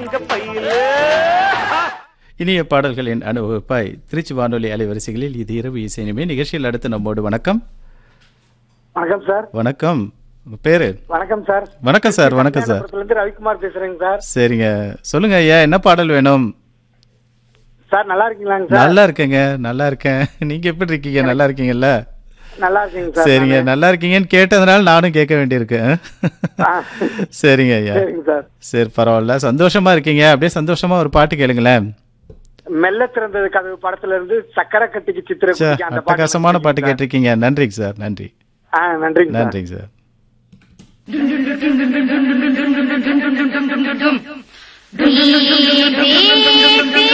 தங்க பையில இனிய பாடல்களின் அனுபவிப்பாய் திருச்சி வானொலி அலைவரிசைகளில் இது இரவு இசைனிமே நிகழ்ச்சியில் அடுத்து நம்மோடு வணக்கம் வணக்கம் சார் வணக்கம் உங்க பேரு வணக்கம் சார் வணக்கம் சார் வணக்கம் சார் இருந்து ரவிக்குமார் பேசுறேங்க சார் சரிங்க சொல்லுங்க ஐயா என்ன பாடல் வேணும் சார் நல்லா இருக்கீங்களாங்க சார் நல்லா இருக்கேங்க நல்லா இருக்கேன் நீங்க எப்படி இருக்கீங்க நல்லா இருக்கீங்கல்ல நல்லா இருக்கீங்க சார் சரிங்க நல்லா இருக்கீங்கன்னு கேட்டதுனால நானும் கேட்க வேண்டியிருக்கு ஆ. சரிங்க ஐயா சரிங்க சார் சரி பரவாயில்ல சந்தோஷமா இருக்கீங்க அப்படியே சந்தோஷமா ஒரு பாட்டு கேளுங்களேன் மெல்ல திறந்தது கதவு படத்துல இருந்து சக்கரை கட்டிக்கு சித்திரை சே, குட்டிக்கு அந்த பாட்டு அட்டகாசமான பாட்டு சார். கேட்டிருக்கீங்க நன்றிங்க சார் நன்றி ஆ நன்றிங்க சார் நன்றிங்க சார் Baby,